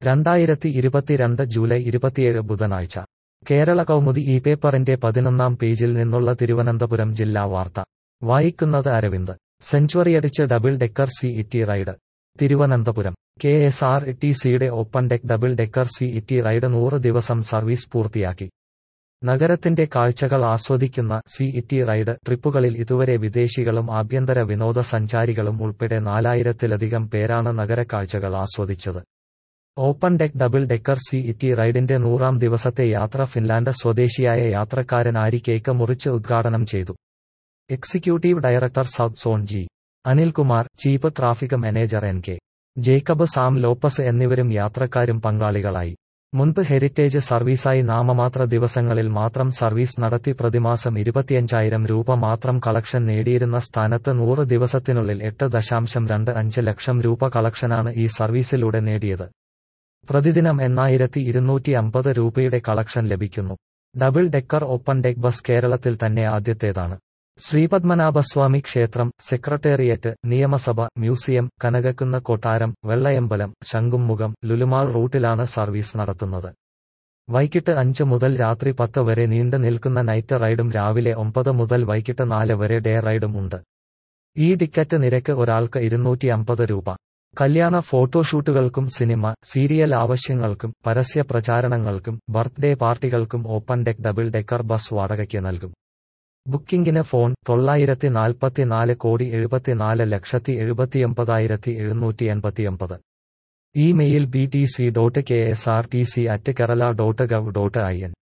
രണ്ടായിരത്തി ഇരുപത്തിരണ്ട് ജൂലൈ ഇരുപത്തിയേഴ് ബുധനാഴ്ച കേരള കൗമുദി ഈ പേപ്പറിന്റെ പതിനൊന്നാം പേജിൽ നിന്നുള്ള തിരുവനന്തപുരം ജില്ലാ വാർത്ത വായിക്കുന്നത് അരവിന്ദ് സെഞ്ചുറിയടിച്ച് double decker city ride Thiruvananthapuram K S R T സിയുടെ open deck double decker city ride നൂറ് ദിവസം സർവീസ് പൂർത്തിയാക്കി നഗരത്തിന്റെ കാഴ്ചകൾ ആസ്വദിക്കുന്ന സി ഇറ്റി റൈഡ് ട്രിപ്പുകളിൽ ഇതുവരെ വിദേശികളും ആഭ്യന്തര വിനോദസഞ്ചാരികളും ഉൾപ്പെടെ നാലായിരത്തിലധികം പേരാണ് നഗര കാഴ്ചകൾ ആസ്വദിച്ചത് open deck double decker city റൈഡിന്റെ നൂറാം ദിവസത്തെ യാത്ര ഫിൻലാൻഡ് സ്വദേശിയായ യാത്രക്കാരൻ ആരി കേക്ക് മുറിച്ച് ഉദ്ഘാടനം ചെയ്തു executive director south zone G Anilkumar chief traffic manager N K Jacob Sam Lopez എന്നിവരും യാത്രക്കാരും പങ്കാളികളായി മുൻപ് ഹെറിറ്റേജ് സർവീസായി നാമമാത്ര ദിവസങ്ങളിൽ മാത്രം സർവീസ് നടത്തി പ്രതിമാസം ഇരുപത്തിയഞ്ചായിരം രൂപ മാത്രം കളക്ഷൻ നേടിയിരുന്ന സ്ഥാനത്ത് നൂറ് ദിവസത്തിനുള്ളിൽ എട്ട് ദശാംശം രണ്ട് അഞ്ച് ലക്ഷം രൂപ കളക്ഷനാണ് ഈ സർവീസിലൂടെ നേടിയത് പ്രതിദിനം എണ്ണായിരത്തി ഇരുന്നൂറ്റി അമ്പത് രൂപയുടെ കളക്ഷൻ ലഭിക്കുന്നു double decker open deck bus കേരളത്തിൽ തന്നെ ആദ്യത്തേതാണ് ശ്രീപത്മനാഭസ്വാമി ക്ഷേത്രം സെക്രട്ടേറിയറ്റ് നിയമസഭ മ്യൂസിയം കനകക്കുന്ന് കൊട്ടാരം വെള്ളയമ്പലം ശംഖുമുഖം ലുലുമാൾ റൂട്ടിലാണ് സർവീസ് നടത്തുന്നത് വൈകിട്ട് അഞ്ച് മുതൽ രാത്രി പത്ത് വരെ നീണ്ടു നിൽക്കുന്ന നൈറ്റ് റൈഡും രാവിലെ ഒമ്പത് മുതൽ വൈകിട്ട് നാല് വരെ ഡേ റൈഡും ഉണ്ട് ഈ ടിക്കറ്റ് നിരക്ക് ഒരാൾക്ക് ഇരുന്നൂറ്റി അമ്പത് രൂപ കല്യാണ ഫോട്ടോഷൂട്ടുകൾക്കും സിനിമ സീരിയൽ ആവശ്യങ്ങൾക്കും പരസ്യ പ്രചാരണങ്ങൾക്കും ബർത്ത്ഡേ പാർട്ടികൾക്കും open deck double decker bus വാടകയ്ക്ക് നൽകും ബുക്കിംഗിന് ഫോൺ തൊള്ളായിരത്തി നാൽപ്പത്തിനാല് കോടി എഴുപത്തിനാല് ലക്ഷത്തി എഴുപത്തിയൊമ്പതായിരത്തി എഴുന്നൂറ്റി എൺപത്തിയൊമ്പത് email B T C dot K S R T C at Kerala dot gov dot I N